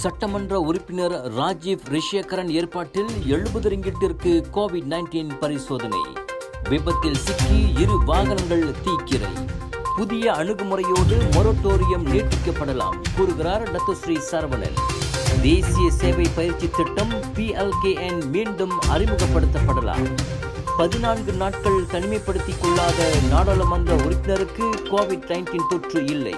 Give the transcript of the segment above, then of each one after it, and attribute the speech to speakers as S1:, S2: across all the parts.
S1: சட்டமன்ற உறுப்பினர் ராஜீவ் ரிஷேகரன் ஏற்பாட்டில் எழுபது ரிங்கிட்டிற்கு கோவிட் நைன்டீன் பரிசோதனை விபத்தில் சிக்கி இரு வாகனங்கள் தீக்கிரை புதிய அணுகுமுறையோடு மொரட்டோரியம் நீட்டிக்கப்படலாம் கூறுகிறார் டத்துஸ்ரீ சரவணன் தேசிய சேவை பயிற்சி திட்டம் பிஎல்கேஎன் மீண்டும் அறிமுகப்படுத்தப்படலாம் பதினான்கு நாட்கள் தனிமைப்படுத்திக் கொள்ளாத நாடாளுமன்ற உறுப்பினருக்கு கோவிட் நைன்டீன் தொற்று இல்லை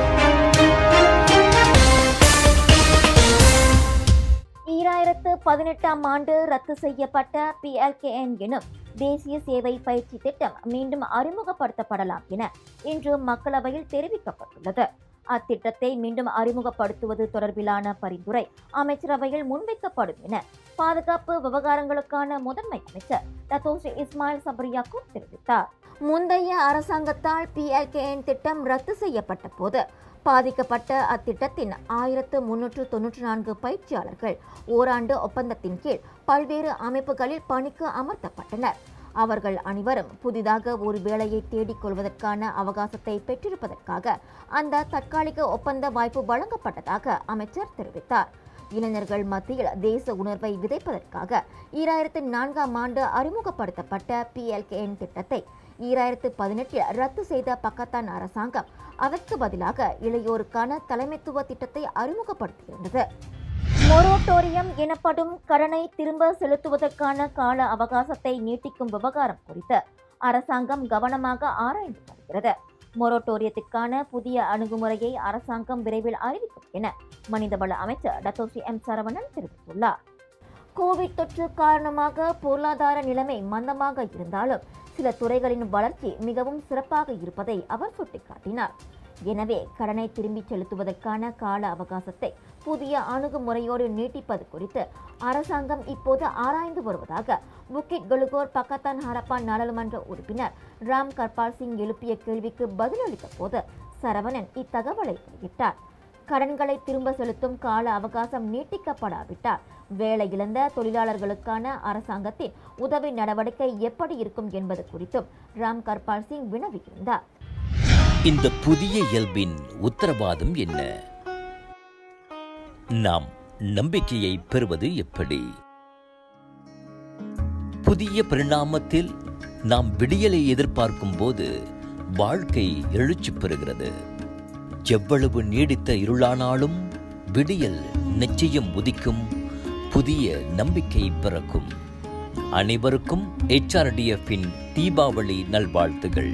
S2: ஈராயிரத்து பதினெட்டாம் ஆண்டு ரத்து செய்யப்பட்ட பிஎல்கேஎன் எனும் தேசிய சேவை பயிற்சி திட்டம் மீண்டும் அறிமுகப்படுத்தப்படலாம் என இன்று மக்களவையில் தெரிவிக்கப்பட்டுள்ளது அத்திட்டத்தை மீண்டும் அறிமுகப்படுத்துவது தொடர்பிலான பரிந்துரை அமைச்சரவையில் முன்வைக்கப்படும் என பாதுகாப்பு விவகாரங்களுக்கான முதன்மை அமைச்சர் டத்தோஸ்ரீ இஸ்மாயில் சபரியாக்கும் தெரிவித்தார் முந்தைய அரசாங்கத்தால் பிஎல்கேஎன் திட்டம் ரத்து செய்யப்பட்ட போது பாதிக்கப்பட்ட அத்திட்டத்தின் ஆயிரத்து முன்னூற்று தொன்னூற்றி நான்கு பயிற்சியாளர்கள் ஓராண்டு ஒப்பந்தத்தின் கீழ் பல்வேறு அமைப்புகளில் பணிக்கு அமர்த்தப்பட்டனர் அவர்கள் அனைவரும் புதிதாக ஒரு வேலையை தேடிக் கொள்வதற்கான அவகாசத்தை பெற்றிருப்பதற்காக அந்த தற்காலிக ஒப்பந்த வாய்ப்பு வழங்கப்பட்டதாக அமைச்சர் தெரிவித்தார் இளைஞர்கள் மத்தியில் தேச உணர்வை விதைப்பதற்காக ஈராயிரத்து நான்காம் ஆண்டு அறிமுகப்படுத்தப்பட்ட பிஎல்கேஎன் திட்டத்தை ஈராயிரத்து பதினெட்டில் ரத்து செய்த பக்கத்தான் அரசாங்கம் அதற்கு பதிலாக இளையோருக்கான தலைமைத்துவ திட்டத்தை அறிமுகப்படுத்தியிருந்தது மொரோட்டோரியம் எனப்படும் கடனை திரும்ப செலுத்துவதற்கான கால அவகாசத்தை நீட்டிக்கும் விவகாரம் குறித்து அரசாங்கம் கவனமாக ஆராய்ந்து வருகிறது மொரோட்டோரியத்திற்கான புதிய அணுகுமுறையை அரசாங்கம் விரைவில் அறிவிக்கும் என மனிதவள அமைச்சர் டத்தோசி எம் சரவணன் தெரிவித்துள்ளார் கோவிட் தொற்று காரணமாக பொருளாதார நிலைமை மந்தமாக இருந்தாலும் சில துறைகளின் வளர்ச்சி மிகவும் சிறப்பாக இருப்பதை அவர் சுட்டிக்காட்டினார் எனவே கடனை திரும்பிச் செலுத்துவதற்கான கால அவகாசத்தை புதிய அணுகுமுறையோடு நீட்டிப்பது குறித்து அரசாங்கம் இப்போது ஆராய்ந்து வருவதாக புக்கிட் கலுகோர் பக்கத்தான் ஹரப்பான் நாடாளுமன்ற உறுப்பினர் ராம் கர்பால் சிங் எழுப்பிய கேள்விக்கு பதிலளித்த போது சரவணன் இத்தகவலை வெளியிட்டார் கடன்களை திரும்ப செலுத்தும் கால அவகாசம் நீட்டிக்கப்படாவிட்டால் வேலை இழந்த தொழிலாளர்களுக்கான அரசாங்கத்தின் உதவி நடவடிக்கை எப்படி இருக்கும் என்பது குறித்தும் ராம் கர்பால் சிங் வினவியிருந்தார்
S1: இந்த புதிய இயல்பின் உத்தரவாதம் என்ன நாம் நம்பிக்கையை பெறுவது எப்படி புதிய பரிணாமத்தில் நாம் விடியலை எதிர்பார்க்கும் போது வாழ்க்கை எழுச்சி பெறுகிறது எவ்வளவு நீடித்த இருளானாலும் விடியல் நிச்சயம் உதிக்கும் புதிய நம்பிக்கை பிறக்கும் அனைவருக்கும் HRDF-இன் தீபாவளி நல்வாழ்த்துகள்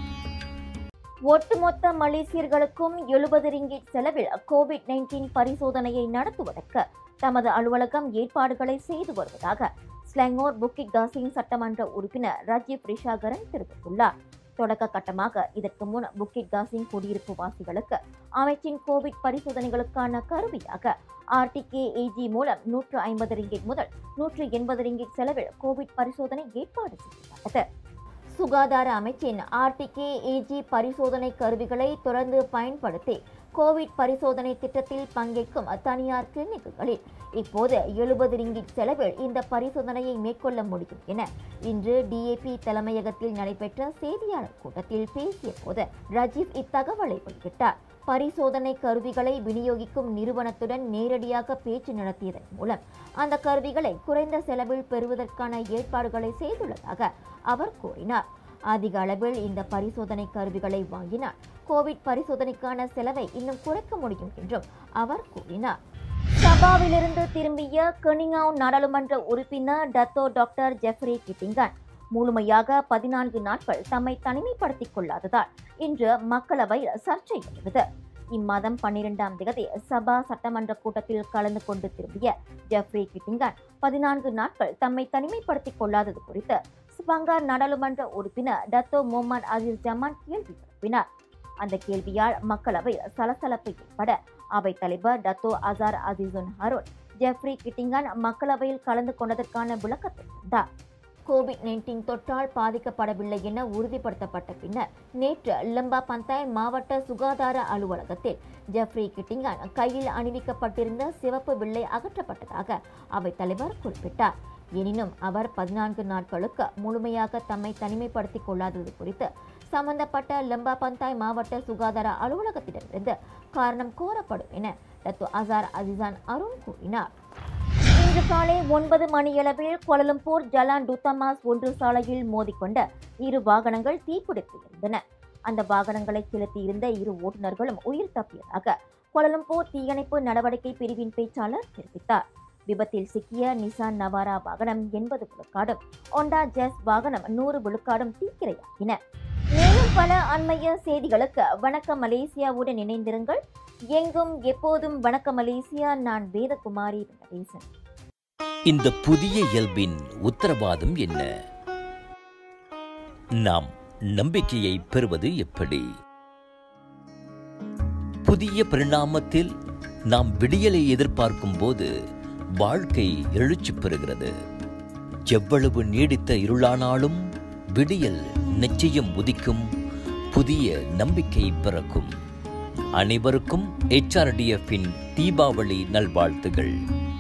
S2: ஒட்டுமொத்த மலேசியர்களுக்கும் எழுபது ரிங்கிட் செலவில் கோவிட் நைன்டீன் பரிசோதனையை நடத்துவதற்கு தமது அலுவலகம் ஏற்பாடுகளை செய்து வருவதாக ஸ்லெங்கோர் புக்கிட் தாசிங் சட்டமன்ற உறுப்பினர் ராஜீவ் ரிஷாகரன் தெரிவித்துள்ளார் தொடக்க கட்டமாக இதற்கு முன் புக்கிட் தாசிங் குடியிருப்பு வாசிகளுக்கு அமைச்சின் கோவிட் பரிசோதனைகளுக்கான கருவியாக ஆர்டிகே ஏஜி மூலம் நூற்று ஐம்பது ரிங்கிட் முதல் நூற்று எண்பது ரிங்கிட் செலவில் கோவிட் பரிசோதனை ஏற்பாடு செய்யப்பட்டது சுகாதார அமைச்சின் ஆர்டிகே ஏஜி பரிசோதனை கருவிகளை தொடர்ந்து பயன்படுத்தி கோவிட் பரிசோதனை திட்டத்தில் பங்கேற்கும் தனியார் கிளினிக்குகளில் இப்போது எழுபது ரிங்கிட் செலவில் இந்த பரிசோதனையை மேற்கொள்ள முடியும் என இன்று டிஏபி தலைமையகத்தில் நடைபெற்ற செய்தியாளர் கூட்டத்தில் பேசிய போது ரஜீவ் இத்தகவலை வெளியிட்டார் பரிசோதனை கருவிகளை விநியோகிக்கும் நிறுவனத்துடன் நேரடியாக பேச்சு நடத்தியதன் மூலம் அந்த கருவிகளை குறைந்த செலவில் பெறுவதற்கான ஏற்பாடுகளை செய்துள்ளதாக அவர் கூறினார் அதிக அளவில் இந்த பரிசோதனை கருவிகளை வாங்கினால் கோவிட் பரிசோதனைக்கான செலவை இன்னும் குறைக்க முடியும் என்றும் அவர் கூறினார் சபாவிலிருந்து திரும்பிய கெனிங்காவ் நாடாளுமன்ற உறுப்பினர் டத்தோ டாக்டர் ஜெஃப்ரி கிட்டிங்கன் முழுமையாக பதினான்கு நாட்கள் தம்மை தனிமைப்படுத்திக் கொள்ளாததால் இன்று மக்களவையில் சர்ச்சை எழுந்தது இம்மாதம் பன்னிரெண்டாம் தேதி சபா சட்டமன்ற கூட்டத்தில் கலந்து கொண்டு திரும்பிய ஜெஃப்ரி கிட்டிங்கன் பதினான்கு நாட்கள் தம்மை தனிமைப்படுத்திக் கொள்ளாதது குறித்து ஸ்பங்கார் நாடாளுமன்ற உறுப்பினர் டத்தோ முகமது அசீஸ் ஜமான் கேள்வி எழுப்பினார் அந்த கேள்வியால் மக்களவையில் சலசலப்பு ஏற்பட அவைத் தலைவர் Datuk Azhar Azizan Harun Jeffrey Kitingan மக்களவையில் கலந்து கொண்டதற்கான விளக்கத்தை தந்தார் கோவிட் நைன்டீன் தொற்றால் பாதிக்கப்படவில்லை என உறுதிப்படுத்தப்பட்ட பின்னர் நேற்று லம்பா பந்தாய் மாவட்ட சுகாதார அலுவலகத்தில் ஜெஃப்ரி கிட்டிங்கன் கையில் அணிவிக்கப்பட்டிருந்த சிவப்பு வில்லை அகற்றப்பட்டதாக அவைத் தலைவர் குறிப்பிட்டார் எனினும் அவர் பதினான்கு நாட்களுக்கு முழுமையாக தம்மை தனிமைப்படுத்திக் கொள்ளாதது குறித்து சம்பந்தப்பட்ட லம்பா பந்தாய் மாவட்ட சுகாதார அலுவலகத்திடமிருந்து காரணம் கோரப்படும் என டத்து அசார் அசிசான் அருண் கூறினார் இன்று காலை ஒன்பது மணியளவில் கோலலம்பூர் ஜலான் டுத்தமாஸ் ஒன்று சாலையில் மோதிக்கொண்ட இரு வாகனங்கள் தீப்பிடித்து இருந்தன அந்த வாகனங்களை செலுத்தியிருந்த இரு ஓட்டுநர்களும் உயிர் தப்பியதாக கோலலம்பூர் தீயணைப்பு நடவடிக்கை பிரிவின் பேச்சாளர் தெரிவித்தார் விபத்தில் சிக்கிய நிசான் நவாரா வாகனம் எண்பது விழுக்காடும் ஒண்டா ஜெஸ் வாகனம் நூறு விழுக்காடும் தீக்கிரையாகின மேலும் பல அண்மைய செய்திகளுக்கு வணக்கம் மலேசியாவுடன் இணைந்திருங்கள் எங்கும் எப்போதும் வணக்கம் மலேசியா நான் வேதகுமாரி வெங்கடேசன்
S1: இந்த புதிய இயல்பின் உத்தரவாதம் என்ன நாம் நம்பிக்கையை பெறுவது எப்படி புதிய பரிணாமத்தில் நாம் விடியலை எதிர்பார்க்கும் போது வாழ்க்கை எழுச்சி பெறுகிறது எவ்வளவு நீடித்த இருளானாலும் விடியல் நிச்சயம் உதிக்கும் புதிய நம்பிக்கை பிறக்கும் அனைவருக்கும் HRDF இன் தீபாவளி நல்வாழ்த்துகள்